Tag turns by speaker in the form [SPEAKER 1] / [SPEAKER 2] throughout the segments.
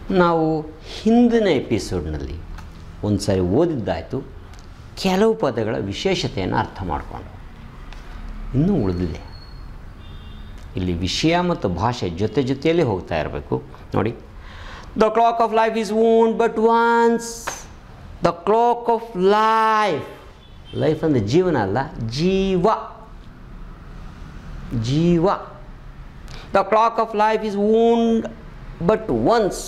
[SPEAKER 1] ನಾವು ಹಿಂದಿನ ಎಪಿಸೋಡ್ನಲ್ಲಿ ಒಂದು ಸಾರಿ ಓದಿದ್ದಾಯಿತು ಕೆಲವು ಪದಗಳ ವಿಶೇಷತೆಯನ್ನು ಅರ್ಥ ಮಾಡಿಕೊಂಡು ಇನ್ನೂ ಉಳಿದಿದೆ ಇಲ್ಲಿ ವಿಷಯ ಮತ್ತು ಭಾಷೆ ಜೊತೆ ಜೊತೆಯಲ್ಲಿ ಹೋಗ್ತಾ ಇರಬೇಕು ನೋಡಿ the clock of life is own but once ದ ಕ್ಲಾಕ್ ಆಫ್ ಲೈಫ್ ಲೈಫ್ ಅಂದರೆ ಜೀವನ ಅಲ್ಲ ಜೀವ ಜೀವ the clock of life is wound but once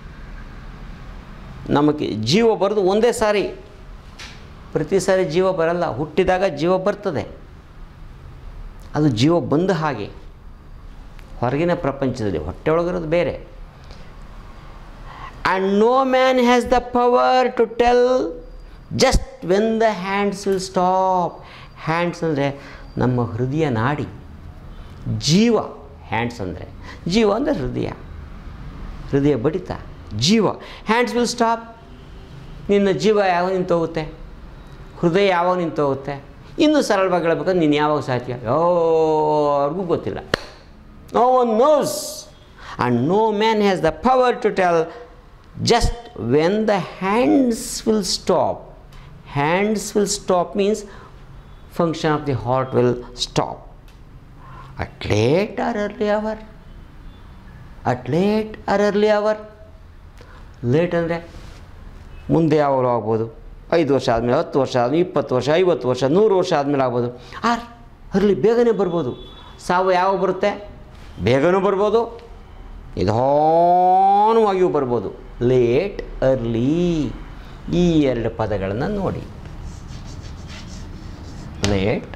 [SPEAKER 1] ನಮಗೆ ಜೀವ ಬರೋದು ಒಂದೇ ಸಾರಿ ಪ್ರತಿ ಸಾರಿ ಜೀವ ಬರಲ್ಲ ಹುಟ್ಟಿದಾಗ ಜೀವ ಬರ್ತದೆ ಅದು ಜೀವ ಬಂದ ಹಾಗೆ ಹೊರಗಿನ ಪ್ರಪಂಚದಲ್ಲಿ ಹೊಟ್ಟೆ ಒಳಗಿರೋದು ಬೇರೆ and no man has the power to tell just when the hands will stop hands ಅಂದರೆ ನಮ್ಮ ಹೃದಯ ನಾಡಿ ಜೀವ ಹ್ಯಾಂಡ್ಸ್ ಅಂದರೆ ಜೀವ ಅಂದರೆ ಹೃದಯ ಹೃದಯ ಬಡಿತ ಜೀವ ಹ್ಯಾಂಡ್ಸ್ ವಿಲ್ ಸ್ಟಾಪ್ ನಿನ್ನ ಜೀವ ಯಾವಾಗ ನಿಂತೋಗುತ್ತೆ ಹೃದಯ ಯಾವಾಗ ನಿಂತೋಗುತ್ತೆ ಇನ್ನೂ ಸರಳವಾಗಿ ಹೇಳ್ಬೇಕಂದ್ರೆ ನೀನು ಯಾವಾಗ ಸಾಧ್ಯ ಯಾರಿಗೂ ಗೊತ್ತಿಲ್ಲ no one knows and no man has the power to tell just when the hands will stop hands will stop means function of the heart will stop at late or early hour at late or early hour late ಅಂದರೆ ಮುಂದೆ ಯಾವಾಗಲೂ ಆಗ್ಬೋದು ಐದು ವರ್ಷ ಆದಮೇಲೆ ಹತ್ತು ವರ್ಷ ಆದಮೇಲೆ ಇಪ್ಪತ್ತು ವರ್ಷ ಐವತ್ತು ವರ್ಷ ನೂರು ವರ್ಷ ಆದಮೇಲೆ ಆಗ್ಬೋದು ಆರ್ ಅರ್ಲಿ ಬೇಗನೆ ಬರ್ಬೋದು ಸಾವು ಯಾವಾಗ ಬರುತ್ತೆ ಬೇಗನೂ ಬರ್ಬೋದು ನಿಧಾನವಾಗಿಯೂ ಬರ್ಬೋದು ಲೇಟ್ ಅರ್ಲಿ ಈ ಎರಡು ಪದಗಳನ್ನು ನೋಡಿ ಲೇಟ್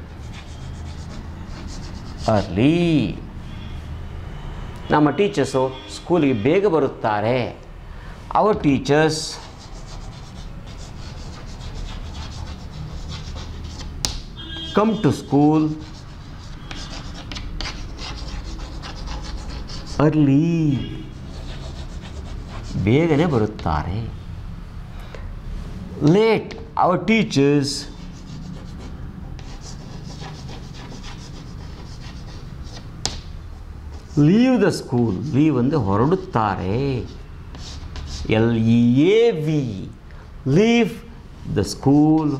[SPEAKER 1] ಅರ್ಲಿ ನಮ್ಮ ಟೀಚರ್ಸು ಸ್ಕೂಲಿಗೆ ಬೇಗ ಬರುತ್ತಾರೆ our teachers come to school early ಬೇಗನೆ ಬರುತ್ತಾರೆ late our teachers leave the school leave ಅಂದರೆ ಹೊರಡುತ್ತಾರೆ L E A V leave the school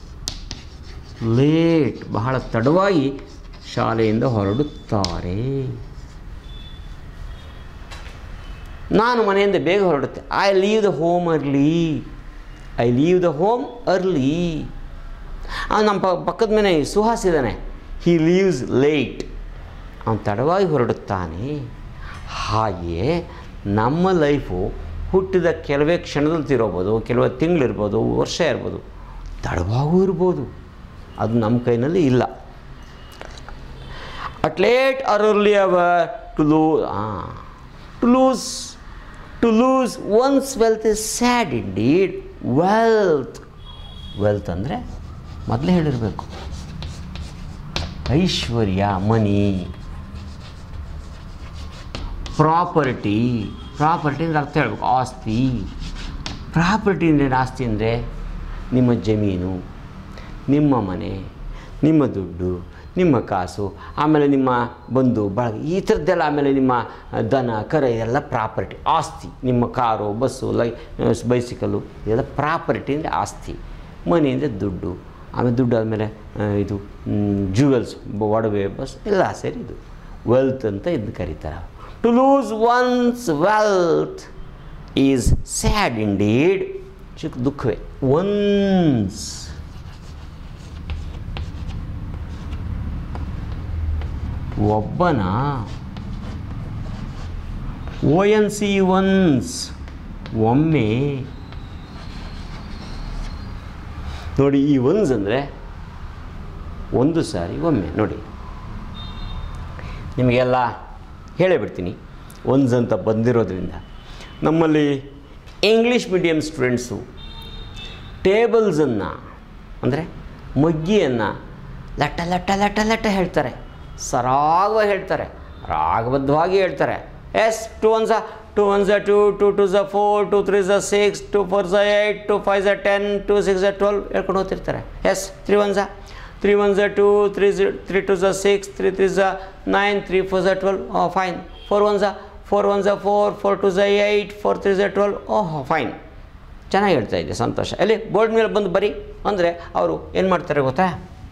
[SPEAKER 1] late ಬಹಳ ತಡವಾಗಿ ಶಾಲೆಯಿಂದ ಹೊರಡುತ್ತಾರೆ ನಾನು ಮನೆಯಿಂದ ಬೇಗ ಹೊರಡುತ್ತೆ I leave the home early I leave the home early ನಮ್ಮ ಪ ಪಕ್ಕದ ಮನೆ ಸುಹಾಸ್ ಇದ್ದಾನೆ ಹಿ ಲೀವ್ಸ್ ಲೇಟ್ ಅವನು ತಡವಾಗಿ ಹೊರಡುತ್ತಾನೆ ಹಾಗೆಯೇ ನಮ್ಮ ಲೈಫು ಹುಟ್ಟಿದ ಕೆಲವೇ ಕ್ಷಣದಲ್ಲಿ ತಿರೋಬೋದು ಕೆಲವೇ ತಿಂಗಳಿರ್ಬೋದು ವರ್ಷ ಇರ್ಬೋದು ತಡವಾಗೂ ಇರ್ಬೋದು ಅದು ನಮ್ಮ ಕೈನಲ್ಲಿ ಇಲ್ಲ at late or early hour to lo to lose to lose one's wealth is sad indeed wealth wealth ಅಂದರೆ ಮೊದಲೇ ಹೇಳಿರಬೇಕು ಐಶ್ವರ್ಯ ಮನಿ ಪ್ರಾಪರ್ಟಿ ಪ್ರಾಪರ್ಟಿ ಅಂದರೆ ಅರ್ಥ ಹೇಳ್ಬೇಕು ಆಸ್ತಿ ಪ್ರಾಪರ್ಟಿ ಅಂದರೆ ಆಸ್ತಿ ಅಂದರೆ ನಿಮ್ಮ ಜಮೀನು ನಿಮ್ಮ ಮನೆ ನಿಮ್ಮ ದುಡ್ಡು ನಿಮ್ಮ ಕಾಸು ಆಮೇಲೆ ನಿಮ್ಮ ಬಂಧು ಬಳಗ ಈ ಥರದ್ದೆಲ್ಲ ಆಮೇಲೆ ನಿಮ್ಮ ದನ ಕರ ಇದೆಲ್ಲ ಪ್ರಾಪರ್ಟಿ ಆಸ್ತಿ ನಿಮ್ಮ ಕಾರು ಬಸ್ಸು ಲೈ ಬೈಸಿಕಲ್ಲು ಇದೆಲ್ಲ ಪ್ರಾಪರ್ಟಿ ಅಂದರೆ ಆಸ್ತಿ ಮನಿ ಅಂದರೆ ದುಡ್ಡು ಆಮೇಲೆ ದುಡ್ಡು ಆದಮೇಲೆ ಇದು ಜುವೆಲ್ಸ್ ಒಡವೆ ಬಸ್ ಎಲ್ಲ ಸೇರಿ ಇದು ವೆಲ್ತ್ ಅಂತ ಇದನ್ನು ಕರೀತಾರೆ to lose one's wealth is sad indeed ಚಿಕ್ಕ ದುಃಖವೇ ಒನ್ಸ್ ಒಬ್ಬನ ಓ ಎನ್ ಸಿ ಒನ್ಸ್ ಒಮ್ಮೆ ನೋಡಿ ಈ ಒನ್ಸ್ ಅಂದರೆ ಒಂದು ಸಾರಿ ಒಮ್ಮೆ ನೋಡಿ ನಿಮಗೆಲ್ಲ ಹೇಳೇ ಬಿಡ್ತೀನಿ ಒನ್ಸ್ ಅಂತ ಬಂದಿರೋದ್ರಿಂದ ನಮ್ಮಲ್ಲಿ ಇಂಗ್ಲೀಷ್ ಮೀಡಿಯಮ್ ಸ್ಟೂಡೆಂಟ್ಸು ಟೇಬಲ್ಸನ್ನು ಅಂದರೆ ಮಗ್ಗಿಯನ್ನು ಲಟ್ಟ ಲಟ್ಟ ಲಟ್ಟ ಲಟ್ಟ ಹೇಳ್ತಾರೆ ಸರಾಗವಾಗಿ ಹೇಳ್ತಾರೆ ರಾಗಬದ್ಧವಾಗಿ ಹೇಳ್ತಾರೆ ಎಸ್ ಟು ಒನ್ ಝ ಟು ಒನ್ ಝ ಟು ಟು ಟು ಝ ಫೋರ್ ಟು ತ್ರೀ ಝ ಸಿಕ್ಸ್ ಟು ಫೋರ್ ಝ ಏಯ್ಟ್ ಟು ಫೈವ್ ಝ ಟೆನ್ ಟು ಸಿಕ್ಸ್ ಝ ಟ್ವೆಲ್ ಹೇಳ್ಕೊಂಡು ಹೋಗ್ತಿರ್ತಾರೆ ಎಸ್ ತ್ರೀ ಒನ್ ಝ ತ್ರೀ ಒನ್ ಝ ಟು ತ್ರೀ ಝ ತ್ರೀ ಟು ಝ ಸಿಕ್ಸ್ ತ್ರೀ ತ್ರೀ ಝ ನೈನ್ ತ್ರೀ ಫೋರ್ ಝ ಟ್ವೆಲ್ ಫೈನ್ ಫೋರ್ ಒನ್ ಝ ಫೋರ್ ಒನ್ ಝ ಫೋರ್ ಫೋರ್ ಟು ಝ eight four three ಝ twelve oh fine ಚೆನ್ನಾಗಿ ಹೇಳ್ತಾ ಇದ್ದೆ ಸಂತೋಷ ಎಲ್ಲಿ ಬೋರ್ಡ್ ಮೇಲೆ ಬಂದು ಬರಿ ಅಂದರೆ ಅವರು ಏನು ಮಾಡ್ತಾರೆ ಗೊತ್ತಾ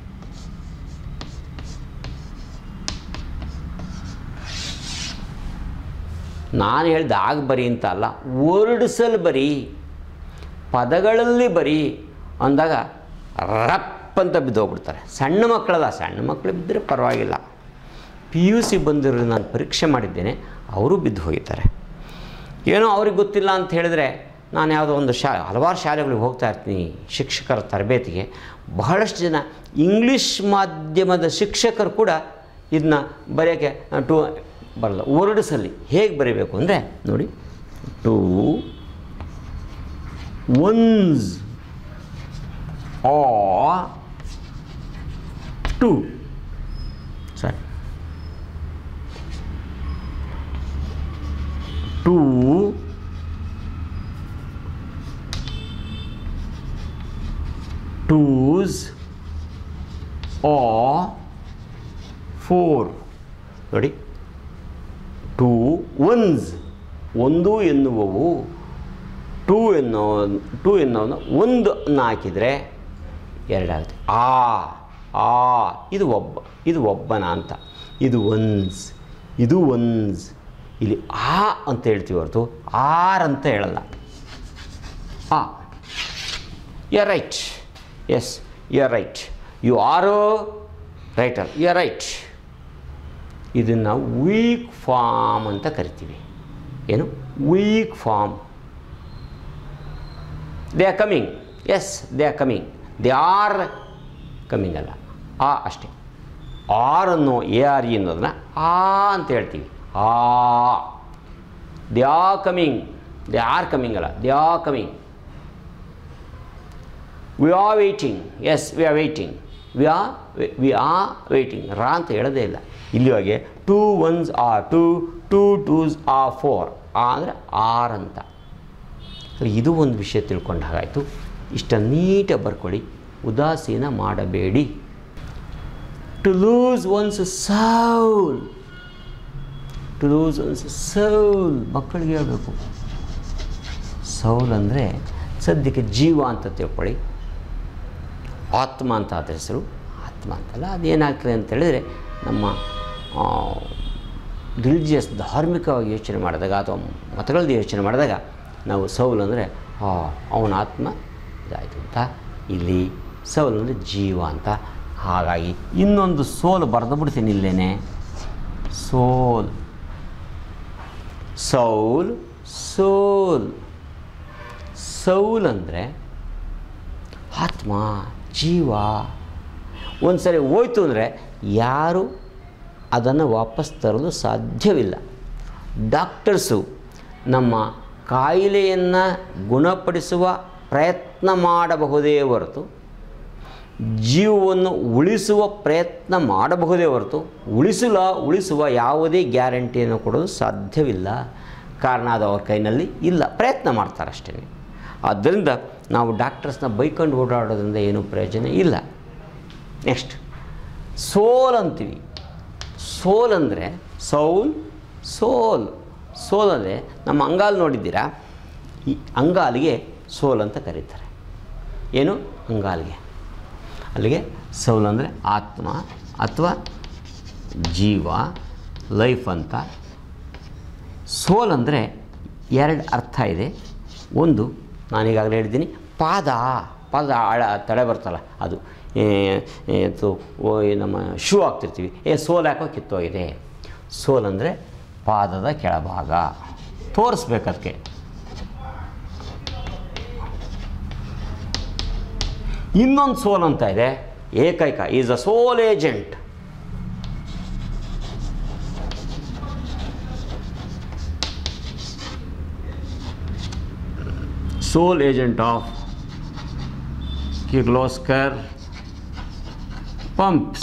[SPEAKER 1] ನಾನು ಹೇಳ್ದೆ ಆಗ ಬರಿ ಅಂತ ಅಲ್ಲ ವರ್ಡ್ಸಲ್ಲಿ ಬರಿ ಪದಗಳಲ್ಲಿ ಬರಿ ಅಂದಾಗ ರಪ್ ಅಂತ ಬಿದ್ದೋಗ್ಬಿಡ್ತಾರೆ ಸಣ್ಣ ಮಕ್ಕಳಲ್ಲ ಸಣ್ಣ ಮಕ್ಕಳು ಬಿದ್ದರೆ ಪರವಾಗಿಲ್ಲ ಪಿ ಯು ಸಿ ಬಂದಿರೋ ನಾನು ಪರೀಕ್ಷೆ ಮಾಡಿದ್ದೇನೆ ಅವರು ಬಿದ್ದು ಹೋಗಿದ್ದಾರೆ ಏನೋ ಅವ್ರಿಗೆ ಗೊತ್ತಿಲ್ಲ ಅಂತ ಹೇಳಿದ್ರೆ ನಾನು ಯಾವುದೋ ಒಂದು ಶಾ ಹಲವಾರು ಶಾಲೆಗಳಿಗೆ ಹೋಗ್ತಾ ಇರ್ತೀನಿ ಶಿಕ್ಷಕರ ತರಬೇತಿಗೆ ಬಹಳಷ್ಟು ಜನ ಇಂಗ್ಲೀಷ್ ಮಾಧ್ಯಮದ ಶಿಕ್ಷಕರು ಕೂಡ ಇದನ್ನ ಬರೆಯೋಕ್ಕೆ ಟು ಬರಲ್ಲ ವರ್ಡ್ಸಲ್ಲಿ ಹೇಗೆ ಬರೀಬೇಕು ಅಂದರೆ ನೋಡಿ ಟು ಒನ್ಸ್ ಆ ಟು ಸರಿ ಟು ಟೂಸ್ ಆ ಫೋರ್ ನೋಡಿ ಟೂ ಒನ್ಸ್ ಒಂದು ಎನ್ನುವವು ಟೂ ಎನ್ನೋ ಟೂ ಎನ್ನುವನ್ನ ಒಂದು ಅನ್ನು ಹಾಕಿದರೆ ಎರಡಾಗುತ್ತೆ ಆ ಆ ಇದು ಒಬ್ಬ ಇದು ಒಬ್ಬನ ಅಂತ ಇದು ಒನ್ಸ್ ಇದು ಒನ್ಸ್ ಇಲ್ಲಿ ಆ ಅಂತ ಹೇಳ್ತೀವಿ ಹೊರತು ಆರ್ ಅಂತ ಹೇಳಲ್ಲ ಆ you are right yes you are right you are writer you are right ಇದನ್ನು ವೀಕ್ ಫಾರ್ಮ್ ಅಂತ ಕರಿತೀವಿ ಏನು weak form they are coming yes they are coming they are coming ಅಲ್ಲ ಆ ಅಷ್ಟೇ ಆರ್ ಅನ್ನೋ ಎ ಆರ್ ಇ ಅನ್ನೋದನ್ನ ಆ ಅಂತ ಹೇಳ್ತೀವಿ ಆ they are coming they are coming ಅಲ್ಲ they are coming we are waiting yes we are waiting we are we are waiting ರಾ ಅಂತ ಹೇಳೋದೇ ಇಲ್ಲ ಇಲ್ಲಿವರೆಗೆ two ones are two two twos are four ಆ ಅಂದರೆ ಆರ್ ಅಂತ ಅಲ್ಲಿ ಇದು ಒಂದು ವಿಷಯ ತಿಳ್ಕೊಂಡ ಹಾಗಾಯಿತು ಇಷ್ಟ ನೀಟಾಗಿ ಬರ್ಕೊಳ್ಳಿ ಉದಾಸೀನ ಮಾಡಬೇಡಿ to lose one's soul to lose one's soul ಮಕ್ಕಳಿಗೆ ಹೇಳಬೇಕು ಸೌಲ್ ಅಂದರೆ ಸದ್ಯಕ್ಕೆ ಜೀವ ಅಂತ ತಿಳ್ಕೊಳ್ಳಿ ಆತ್ಮ ಅಂತ ಅದ್ರ ಹೆಸರು ಆತ್ಮ ಅಂತಲ್ಲ ಅದೇನಾಗ್ತದೆ ಅಂತ ಹೇಳಿದರೆ ನಮ್ಮ ರಿಲಿಜಿಯಸ್ ಧಾರ್ಮಿಕವಾಗಿ ಯೋಚನೆ ಮಾಡಿದಾಗ ಅಥವಾ ಮತಗಳದ್ದು ಯೋಚನೆ ಮಾಡಿದಾಗ ನಾವು ಸೌಲ್ ಅಂದರೆ ಅವನ ಆತ್ಮ ಇದಾಯಿತು ಅಂತ ಇಲ್ಲಿ ಸೌಲ್ ಅಂದರೆ ಜೀವ ಅಂತ ಹಾಗಾಗಿ ಇನ್ನೊಂದು ಸೋಲ್ ಬರೆದು ಬಿಡ್ತೀನಿ ಇಲ್ಲೇನೆ ಸೋಲ್ ಸೌಲ್ ಸೋಲ್ ಸೌಲ್ ಅಂದರೆ ಆತ್ಮ ಜೀವ ಒಂದು ಸರಿ ಹೋಯ್ತು ಅಂದರೆ ಯಾರು ಅದನ್ನು ವಾಪಸ್ ತರಲು ಸಾಧ್ಯವಿಲ್ಲ ಡಾಕ್ಟರ್ಸು ನಮ್ಮ ಕಾಯಿಲೆಯನ್ನು ಗುಣಪಡಿಸುವ ಪ್ರಯತ್ನ ಮಾಡಬಹುದೇ ಹೊರತು ಜೀವವನ್ನು ಉಳಿಸುವ ಪ್ರಯತ್ನ ಮಾಡಬಹುದೇ ಹೊರತು ಉಳಿಸಲ ಉಳಿಸುವ ಯಾವುದೇ ಗ್ಯಾರಂಟಿಯನ್ನು ಕೊಡಲು ಸಾಧ್ಯವಿಲ್ಲ ಕಾರಣ ಅದು ಅವ್ರ ಕೈನಲ್ಲಿ ಇಲ್ಲ ಪ್ರಯತ್ನ ಮಾಡ್ತಾರೆ ಅಷ್ಟೇ ಆದ್ದರಿಂದ ನಾವು ಡಾಕ್ಟರ್ಸ್ನ ಬೈಕೊಂಡು ಓಡಾಡೋದ್ರಿಂದ ಏನೂ ಪ್ರಯೋಜನ ಇಲ್ಲ ನೆಕ್ಸ್ಟ್ ಸೋಲ್ ಅಂತೀವಿ ಸೋಲ್ ಅಂದರೆ ಸೌಲ್ ಸೋಲ್ ಸೋಲ್ ಅಂದರೆ ನಮ್ಮ ಅಂಗಾಲು ನೋಡಿದ್ದೀರಾ ಈ ಅಂಗಾಲಿಗೆ ಸೋಲ್ ಅಂತ ಕರೀತಾರೆ ಏನು ಅಂಗಾಲಿಗೆ ಅಲ್ಲಿಗೆ ಸೌಲ್ ಅಂದರೆ ಆತ್ಮ ಅಥವಾ ಜೀವ ಲೈಫ್ ಅಂತ ಸೋಲ್ ಅಂದರೆ ಎರಡು ಅರ್ಥ ಇದೆ ಒಂದು ನಾನೀಗಾಗಲೇ ಹೇಳಿದ್ದೀನಿ ಪಾದ ಪಾದ ಆಳ ತಡೆ ಬರ್ತಲ್ಲ ಅದು ಇದು ನಮ್ಮ ಶೂ ಹಾಕ್ತಿರ್ತೀವಿ ಏ ಸೋಲ್ ಹಾಕೋ ಕಿತ್ತೋಗಿದೆ ಸೋಲ್ ಅಂದರೆ ಪಾದದ ಕೆಳಭಾಗ ತೋರಿಸ್ಬೇಕು ಅದಕ್ಕೆ ಇನ್ನೊಂದು ಸೋಲ್ ಅಂತ ಇದೆ ಏಕೈಕ is a sole agent sole agent of Kirloskar pumps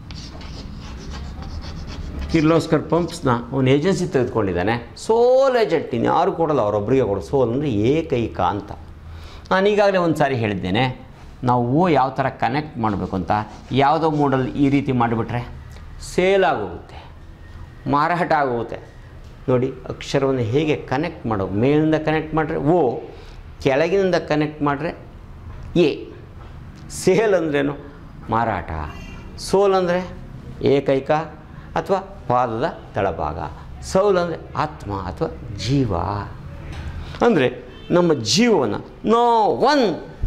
[SPEAKER 1] Kirloskar ಪಂಪ್ಸ್ನ ಅವನು ಏಜೆನ್ಸಿ ತೆಗೆದುಕೊಂಡಿದ್ದಾನೆ ಸೋಲ್ ಏಜೆಂಟ್ ಇನ್ನು ಯಾರು ಕೊಡಲ್ಲ ಅವರೊಬ್ಬರಿಗೆ ಕೊಡೋ ಸೋಲ್ ಅಂದರೆ ಏಕೈಕ ಅಂತ ನಾನು ಈಗಾಗಲೇ ಒಂದು ಸಾರಿ ಹೇಳಿದ್ದೇನೆ ನಾವು ಯಾವ ಥರ ಕನೆಕ್ಟ್ ಮಾಡಬೇಕು ಅಂತ ಯಾವುದೋ ಮೂಡಲ್ಲಿ ಈ ರೀತಿ ಮಾಡಿಬಿಟ್ರೆ ಸೇಲ್ ಆಗೋಗುತ್ತೆ ಮಾರಾಟ ಆಗೋಗುತ್ತೆ ನೋಡಿ ಅಕ್ಷರವನ್ನು ಹೇಗೆ ಕನೆಕ್ಟ್ ಮಾಡೋ ಮೇಲಿಂದ ಕನೆಕ್ಟ್ ಮಾಡಿದ್ರೆ ಓ ಕೆಳಗಿನಿಂದ ಕನೆಕ್ಟ್ ಮಾಡಿದ್ರೆ ಎ ಸೇಲ್ ಅಂದ್ರೇನು ಮಾರಾಟ ಸೋಲ್ ಅಂದರೆ ಏಕೈಕ ಅಥವಾ ಪಾದದ ತಳಭಾಗ ಸೌಲ್ ಅಂದರೆ ಆತ್ಮ ಅಥವಾ ಜೀವ ಅಂದರೆ ನಮ್ಮ ಜೀವವನ್ನು no one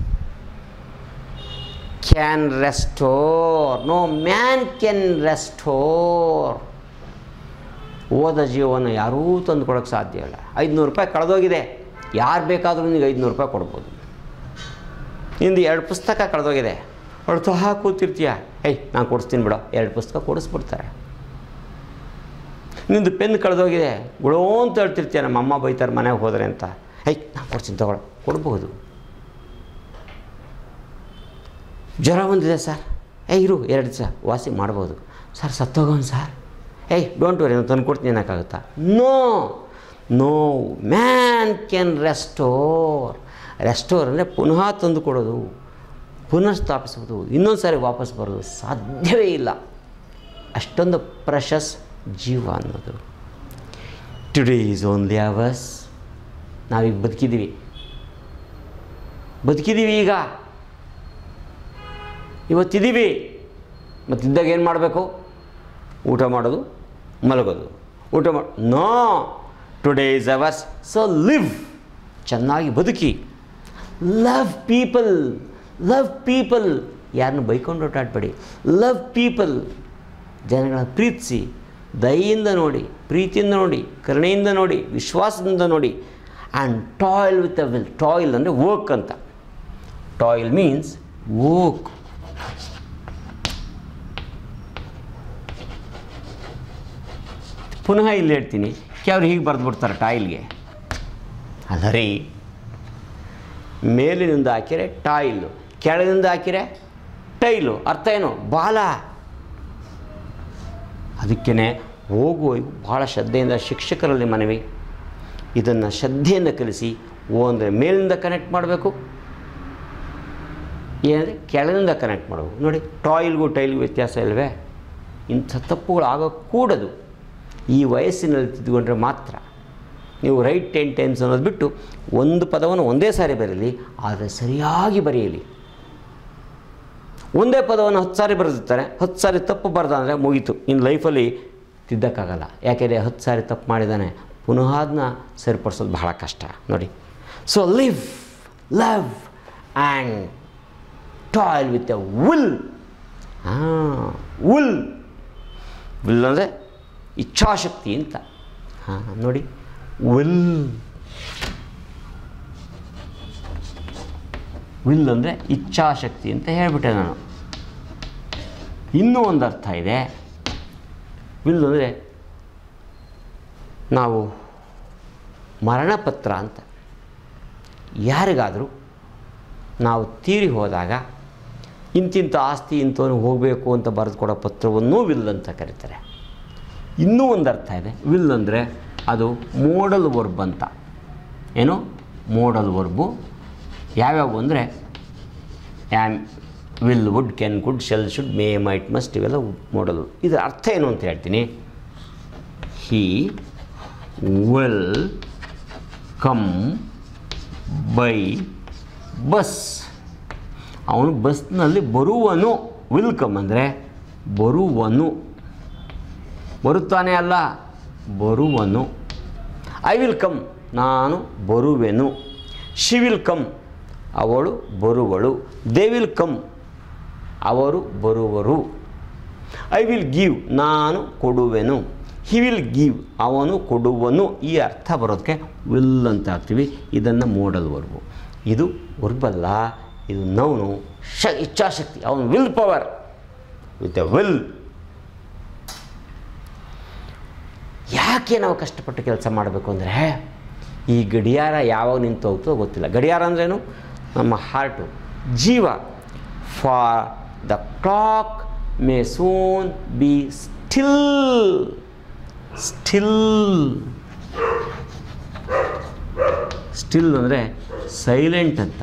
[SPEAKER 1] can restore no man can restore ಓದ ಜೀವವನ್ನು ಯಾರೂ ತಂದು ಕೊಡೋಕ್ಕೆ ಸಾಧ್ಯ ಇಲ್ಲ ಐದುನೂರು ರೂಪಾಯಿ ಕಳೆದೋಗಿದೆ ಯಾರು ಬೇಕಾದರೂ ನಿನಗೆ ಐದುನೂರು ರೂಪಾಯಿ ಕೊಡ್ಬೋದು ನಿಂದು ಎರಡು ಪುಸ್ತಕ ಕಳೆದೋಗಿದೆ ಅಳ್ತಾ ಕೂತಿರ್ತೀಯ ಏಯ್ ನಾನು ಕೊಡಿಸ್ತೀನಿ ಬಿಡೋ ಎರಡು ಪುಸ್ತಕ ಕೊಡಿಸ್ಬಿಡ್ತಾರೆ ನಿಂದು ಪೆನ್ ಕಳೆದೋಗಿದೆ ಬಿಡೋ ಅಂತ ಹೇಳ್ತಿರ್ತೀಯ ನಮ್ಮ ಅಮ್ಮ ಬೈತಾರೆ ಮನೆಗೆ ಹೋದರೆ ಅಂತ ಏಯ್ ನಾನು ಕೊಡ್ತೀನಿ ತಗೊಳ್ಳೋ ಕೊಡ್ಬೋದು ಜ್ವರ ಬಂದಿದೆ ಸರ್ ಏಯ್ ಇರು ಎರಡು ದಿವಸ ವಾಸಿ ಮಾಡ್ಬೋದು ಸರ್ ಸತ್ತೋಗೋನ್ ಸರ್ ಏಯ್ ಡೋಂಟ್ ವರಿ ನಾನು ತಂದು ಕೊಡ್ತೀನಿ ಅನ್ನೋಕ್ಕಾಗುತ್ತಾ no no man can restore restore ಅಂದರೆ ಪುನಃ ತಂದು ಕೊಡೋದು ಪುನಃ ಸ್ಥಾಪಿಸೋದು ಇನ್ನೊಂದು ಸಾರಿ ವಾಪಸ್ ಬರೋದು ಸಾಧ್ಯವೇ ಇಲ್ಲ ಅಷ್ಟೊಂದು ಪ್ರಶಸ್ ಜೀವ ಅನ್ನೋದು ಟುಡೇ ಈಸ್ ಓನ್ಲಿ ಅವರ್ಸ್ ನಾವೀಗ ಬದುಕಿದ್ದೀವಿ ಬದುಕಿದ್ದೀವಿ ಈಗ ಇವತ್ತಿದ್ದೀವಿ ಮತ್ತಿದ್ದಾಗ ಏನು ಮಾಡಬೇಕು ಊಟ ಮಾಡೋದು ಮಲಗೋದು ಊಟ ಮಾಡಿ no today is ours so live ಚೆನ್ನಾಗಿ ಬದುಕಿ ಲವ್ ಪೀಪಲ್ ಲವ್ ಪೀಪಲ್ ಯಾರನ್ನು ಬೈಕೊಂಡು ಓಟಾಡಬೇಡಿ ಲವ್ ಪೀಪಲ್ ಜನಗಳನ್ನ ಪ್ರೀತಿಸಿ ದಯೆಯಿಂದ ನೋಡಿ ಪ್ರೀತಿಯಿಂದ ನೋಡಿ ಕರುಣೆಯಿಂದ ನೋಡಿ ವಿಶ್ವಾಸದಿಂದ ನೋಡಿ and toil with a will toil ಅಂದರೆ ವರ್ಕ್ ಅಂತ ಟಾಯ್ಲ್ ಮೀನ್ಸ್ ವರ್ಕ್ ಪುನಃ ಇಲ್ಲಿ ಹೇಳ್ತೀನಿ ಕೆಲವ್ರು ಹೀಗೆ ಬರೆದ್ಬಿಡ್ತಾರೆ ಟಾಯ್ಲ್ಗೆ ಅಲ್ಲ ರೀ ಮೇಲಿನಿಂದ ಹಾಕಿರೆ ಟಾಯ್ಲು ಕೆಳಗಿನಿಂದ ಹಾಕಿರೆ ಟೈಲು ಅರ್ಥ ಏನು ಬಾಲ ಅದಕ್ಕೇ ಹೋಗು ಭಾಳ ಶ್ರದ್ಧೆಯಿಂದ ಶಿಕ್ಷಕರಲ್ಲಿ ಮನವಿ ಇದನ್ನು ಶ್ರದ್ಧೆಯಿಂದ ಕಲಿಸಿ ಓ ಅಂದರೆ ಮೇಲಿಂದ ಕನೆಕ್ಟ್ ಮಾಡಬೇಕು ಏನಂದರೆ ಕೆಳಗಿಂದ ಕನೆಕ್ಟ್ ಮಾಡಬೇಕು ನೋಡಿ ಟಾಯ್ಲ್ಗೂ ಟೈಲ್ಗೂ ವ್ಯತ್ಯಾಸ ಇಲ್ವೇ ಇಂಥ ತಪ್ಪುಗಳು ಆಗಕೂಡದು ಈ ವಯಸ್ಸಿನಲ್ಲಿ ತಿದ್ದುಕೊಂಡ್ರೆ ಮಾತ್ರ ನೀವು ರೈಟ್ ಟೆನ್ ಟೈಮ್ಸ್ ಅನ್ನೋದು ಬಿಟ್ಟು ಒಂದು ಪದವನ್ನು ಒಂದೇ ಸಾರಿ ಬರೀಲಿ ಆದರೆ ಸರಿಯಾಗಿ ಬರೆಯಲಿ ಒಂದೇ ಪದವನ್ನು ಹತ್ತು ಸಾರಿ ಬರೆದಿರ್ತಾರೆ ಹತ್ತು ಸಾರಿ ತಪ್ಪು ಬರ್ದ ಅಂದರೆ ಮುಗೀತು ಇನ್ನು ಲೈಫಲ್ಲಿ ತಿದ್ದಕ್ಕಾಗಲ್ಲ ಯಾಕೆಂದರೆ ಹತ್ತು ಸಾರಿ ತಪ್ಪು ಮಾಡಿದ್ದಾನೆ ಪುನಃ ಅದನ್ನ ಸರಿಪಡಿಸೋದು ಬಹಳ ಕಷ್ಟ ನೋಡಿ so live love and toil with a will ಹಾಂ ವಿಲ್ ವಿಲ್ ಅಂದರೆ ಇಚ್ಛಾಶಕ್ತಿ ಅಂತ ಹಾಂ ನೋಡಿ ವಿಲ್ ವಿಲ್ ಅಂದರೆ ಇಚ್ಛಾಶಕ್ತಿ ಅಂತ ಹೇಳಿಬಿಟ್ಟೆ ನಾನು ಇನ್ನೂ ಒಂದು ಅರ್ಥ ಇದೆ ವಿಲ್ ಅಂದರೆ ನಾವು ಮರಣಪತ್ರ ಅಂತ ಯಾರಿಗಾದರೂ ನಾವು ತೀರಿ ಹೋದಾಗ ಇಂತಿಂಥ ಆಸ್ತಿ ಇಂಥವನು ಹೋಗಬೇಕು ಅಂತ ಬರೆದು ಕೊಡೋ ಪತ್ರವನ್ನೂ ವಿಲ್ ಅಂತ ಕರೀತಾರೆ ಇನ್ನೂ ಒಂದು ಅರ್ಥ ಇದೆ ವಿಲ್ ಅಂದರೆ ಅದು ಮೋಡಲ್ ವರ್ಬ್ ಅಂತ ಏನು ಮೋಡಲ್ ವರ್ಬು ಯಾವ್ಯಾವು ಅಂದರೆ am will would can could shall should may might must ಇವೆಲ್ಲ ಮೋಡಲು ಇದರ ಅರ್ಥ ಏನು ಅಂತ ಹೇಳ್ತೀನಿ he will come by bus ಅವನು ಬಸ್ನಲ್ಲಿ ಬರುವನು ವಿಲ್ ಕಮ್ ಅಂದರೆ ಬರುವನು ಬರುತ್ತಾನೆ ಅಲ್ಲ ಬರುವನು ಐ ವಿಲ್ ಕಮ್ ನಾನು ಬರುವೆನು ಶಿ ವಿಲ್ ಕಮ್ ಅವಳು ಬರುವಳು ದೇ ವಿಲ್ ಕಮ್ ಅವರು ಬರುವರು ಐ ವಿಲ್ ಗಿವ್ ನಾನು ಕೊಡುವೆನು ಹಿ ವಿಲ್ ಗಿವ್ ಅವನು ಕೊಡುವನು ಈ ಅರ್ಥ ಬರೋದಕ್ಕೆ ವಿಲ್ ಅಂತ ಹಾಕ್ತೀವಿ ಇದನ್ನು ಮೋಡಲ್ ವರ್ಬು ಇದು ವರ್ಬಲ್ಲ ಇದು ನವನು ಶ ಇಚ್ಛಾಶಕ್ತಿ ಅವನು will power with a will ಯಾಕೆ ನಾವು ಕಷ್ಟಪಟ್ಟು ಕೆಲಸ ಮಾಡಬೇಕು ಅಂದರೆ ಈ ಗಡಿಯಾರ ಯಾವಾಗ ನಿಂತು ಹೋಗ್ತದೋ ಗೊತ್ತಿಲ್ಲ ಗಡಿಯಾರ ಅಂದ್ರೇನು ನಮ್ಮ ಹಾರ್ಟು ಜೀವ for the clock may soon be still still still ಅಂದರೆ ಸೈಲೆಂಟ್ ಅಂತ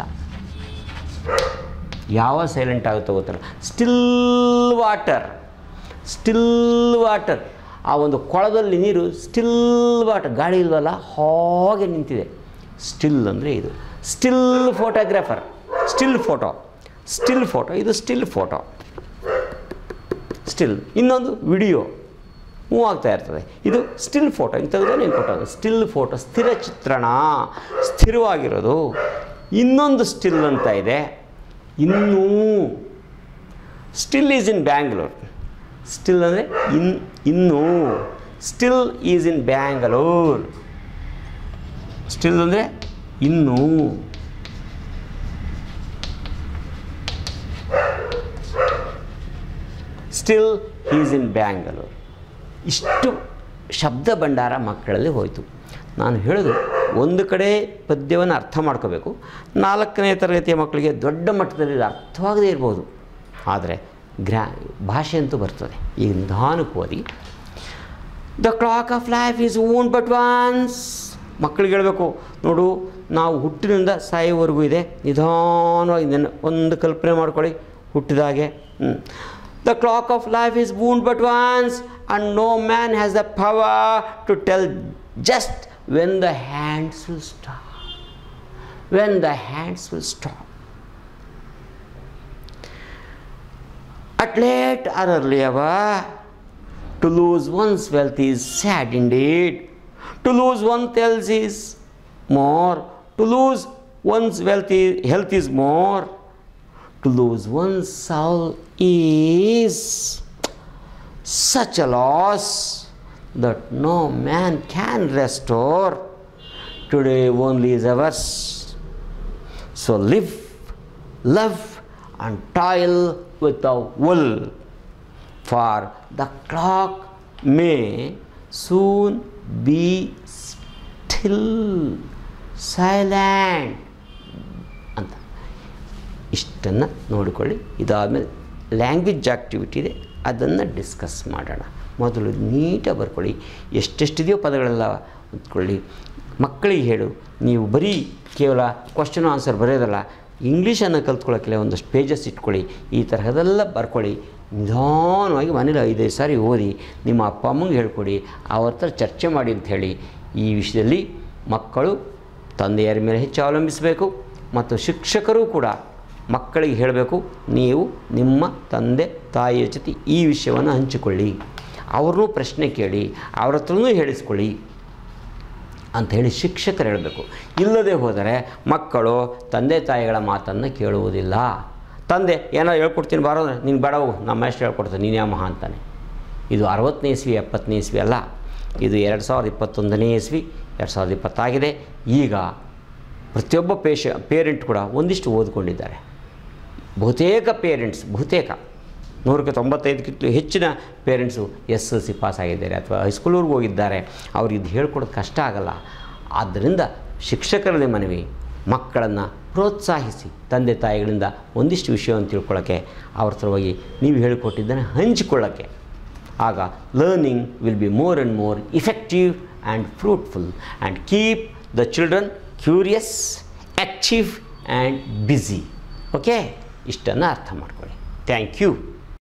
[SPEAKER 1] ಯಾವ ಸೈಲೆಂಟ್ ಆಗುತ್ತೋ ಗೊತ್ತಿಲ್ಲ ಸ್ಟಿಲ್ ವಾಟರ್ ಸ್ಟಿಲ್ ವಾಟರ್ ಆ ಒಂದು ಕೊಳದಲ್ಲಿ ನೀರು ಸ್ಟಿಲ್ ವಾಟರ್ ಗಾಳಿ ಇಲ್ವಲ್ಲ ಹಾಗೆ ನಿಂತಿದೆ ಸ್ಟಿಲ್ ಅಂದರೆ ಇದು still photographer still photo still photo ಇದು ಸ್ಟಿಲ್ ಫೋಟೋ ಸ್ಟಿಲ್ ಇನ್ನೊಂದು ವಿಡಿಯೋ ಮೂವ್ ಆಗ್ತಾ ಇರ್ತದೆ ಇದು ಸ್ಟಿಲ್ ಫೋಟೋ ಹಿಂಗೆ ತೆಗೆದು ನೀವು ಫೋಟೋ ಸ್ಟಿಲ್ ಫೋಟೋ ಸ್ಥಿರ ಚಿತ್ರಣ ಸ್ಥಿರವಾಗಿರೋದು ಇನ್ನೊಂದು ಸ್ಟಿಲ್ ಅಂತ ಇದೆ ಇನ್ನೂ still is in Bangalore still ಅಂದರೆ ಇನ್ ಇನ್ನೂ still is in Bangalore still ಅಂದರೆ ಇನ್ನೂ ಸ್ಟಿಲ್ ಈಸ್ ಇನ್ ಬ್ಯಾಂಗ್ಳೂರ್ ಇಷ್ಟು ಶಬ್ದ ಭಂಡಾರ ಮಕ್ಕಳಲ್ಲಿ ಹೋಯಿತು ನಾನು ಹೇಳೋದು ಒಂದು ಕಡೆ ಪದ್ಯವನ್ನು ಅರ್ಥ ಮಾಡ್ಕೋಬೇಕು ನಾಲ್ಕನೇ ತರಗತಿಯ ಮಕ್ಕಳಿಗೆ ದೊಡ್ಡ ಮಟ್ಟದಲ್ಲಿ ಇದು ಅರ್ಥವಾಗದೇ ಇರ್ಬೋದು ಆದರೆ ಗ್ರಾ ಭಾಷೆ ಅಂತೂ ಬರ್ತದೆ ಈಗ ನಿಧಾನಕ್ಕೆ ಓದಿ the clock of life is own but once ಮಕ್ಕಳಿಗೆ ಹೇಳಬೇಕು ನೋಡು ನಾವು ಹುಟ್ಟಿನಿಂದ ಸಾಯೋವರೆಗೂ ಇದೆ ನಿಧಾನವಾಗಿ ನೆನ ಒಂದು ಕಲ್ಪನೆ ಮಾಡ್ಕೊಳ್ಳಿ ಹುಟ್ಟಿದಾಗೆ the clock of life is wound but once and no man has the power to tell just when the hands will stop when the hands will stop At late or early hour, to lose one's wealth is sad indeed. To lose one's health is more. To lose one's wealth is, health is more. To lose one's soul is such a loss that no man can restore. Today only is ours. So live, love, and toil without will, for the clock may soon be still, silent. ಅಂತ ಇಷ್ಟನ್ನು ನೋಡಿಕೊಳ್ಳಿ ಇದಾದಮೇಲೆ language activity ಇದೆ ಅದನ್ನು discuss ಮಾಡೋಣ ಮೊದಲು ನೀಟಾಗಿ ಬರ್ಕೊಳ್ಳಿ ಎಷ್ಟೆಷ್ಟಿದೆಯೋ ಪದಗಳೆಲ್ಲ ಅಂದ್ಕೊಳ್ಳಿ ಮಕ್ಕಳಿಗೆ ಹೇಳು ನೀವು ಬರೀ ಕೇವಲ ಕ್ವಶನ್ ಆನ್ಸರ್ ಬರೆಯೋದಲ್ಲ ಇಂಗ್ಲೀಷನ್ನು ಕಲ್ತ್ಕೊಳ್ಳೋಕ್ಕೆಲ್ಲ ಒಂದಷ್ಟು ಪೇಜಸ್ ಇಟ್ಕೊಳ್ಳಿ ಈ ತರಹದೆಲ್ಲ ಬರ್ಕೊಳ್ಳಿ ನಿಧಾನವಾಗಿ ಮನೇಲಿ ಐದೈದು ಸಾರಿ ಓದಿ ನಿಮ್ಮ ಅಪ್ಪ ಅಮ್ಮಂಗೆ ಹೇಳ್ಕೊಡಿ ಅವ್ರ ಹತ್ರ ಚರ್ಚೆ ಮಾಡಿ ಅಂತ ಹೇಳಿ ಈ ವಿಷಯದಲ್ಲಿ ಮಕ್ಕಳು ತಂದೆಯರ ಮೇಲೆ ಹೆಚ್ಚು ಅವಲಂಬಿಸಬೇಕು ಮತ್ತು ಶಿಕ್ಷಕರು ಕೂಡ ಮಕ್ಕಳಿಗೆ ಹೇಳಬೇಕು ನೀವು ನಿಮ್ಮ ತಂದೆ ತಾಯಿಯ ಜೊತೆ ಈ ವಿಷಯವನ್ನು ಹಂಚಿಕೊಳ್ಳಿ ಅವ್ರನ್ನೂ ಪ್ರಶ್ನೆ ಕೇಳಿ ಅವ್ರ ಹತ್ರನೂ ಹೇಳಿಸ್ಕೊಳ್ಳಿ ಅಂತ ಹೇಳಿ ಶಿಕ್ಷಕರು ಹೇಳಬೇಕು ಇಲ್ಲದೆ ಹೋದರೆ ಮಕ್ಕಳು ತಂದೆ ತಾಯಿಗಳ ಮಾತನ್ನು ಕೇಳುವುದಿಲ್ಲ ತಂದೆ ಏನೋ ಹೇಳ್ಕೊಡ್ತೀನಿ ಬಾರೋ ನೀನು ಬೇಡ ಹೋಗು ನಮ್ಮ ಎಷ್ಟು ಹೇಳ್ಕೊಡ್ತೀನಿ ನೀನು ಮಹಾ ಅಂತಾನೆ ಇದು ಅರವತ್ತನೇ ಇಸ್ವಿ ಎಪ್ಪತ್ತನೇ ಇಸ್ವಿ ಅಲ್ಲ ಇದು ಎರಡು ಸಾವಿರದ ಇಪ್ಪತ್ತೊಂದನೇ ಇಸ್ವಿ ಎರಡು ಸಾವಿರದ ಇಪ್ಪತ್ತಾಗಿದೆ ಈಗ ಪ್ರತಿಯೊಬ್ಬ ಪೇಶ ಪೇರೆಂಟ್ ಕೂಡ ಒಂದಿಷ್ಟು ಓದ್ಕೊಂಡಿದ್ದಾರೆ ಬಹುತೇಕ ಪೇರೆಂಟ್ಸ್ ಬಹುತೇಕ ನೂರಕ್ಕೆ ತೊಂಬತ್ತೈದಕ್ಕಿಂತ ಹೆಚ್ಚಿನ parents S L C pass ಆಗಿದ್ದಾರೆ ಅಥವಾ ಹೈಸ್ಕೂಲ್ವರೆಗೂ ಹೋಗಿದ್ದಾರೆ ಅವ್ರಿಗೆ ಇದು ಹೇಳ್ಕೊಡೋದು ಕಷ್ಟ ಆಗಲ್ಲ ಆದ್ದರಿಂದ ಶಿಕ್ಷಕರಲ್ಲಿ ಮನವಿ ಮಕ್ಕಳನ್ನು ಪ್ರೋತ್ಸಾಹಿಸಿ ತಂದೆ ತಾಯಿಗಳಿಂದ ಒಂದಿಷ್ಟು ವಿಷಯವನ್ನು ತಿಳ್ಕೊಳ್ಳೋಕ್ಕೆ ಅವ್ರ ಹತ್ರ ಹೋಗಿ ನೀವು ಹೇಳಿಕೊಟ್ಟಿದ್ದನ್ನು ಹಂಚಿಕೊಳ್ಳೋಕ್ಕೆ ಆಗ learning will be more and more effective and fruitful and keep the children curious active and busy okay ಇಷ್ಟನ್ನು ಅರ್ಥ ಮಾಡ್ಕೊಳ್ಳಿ ಥ್ಯಾಂಕ್ ಯು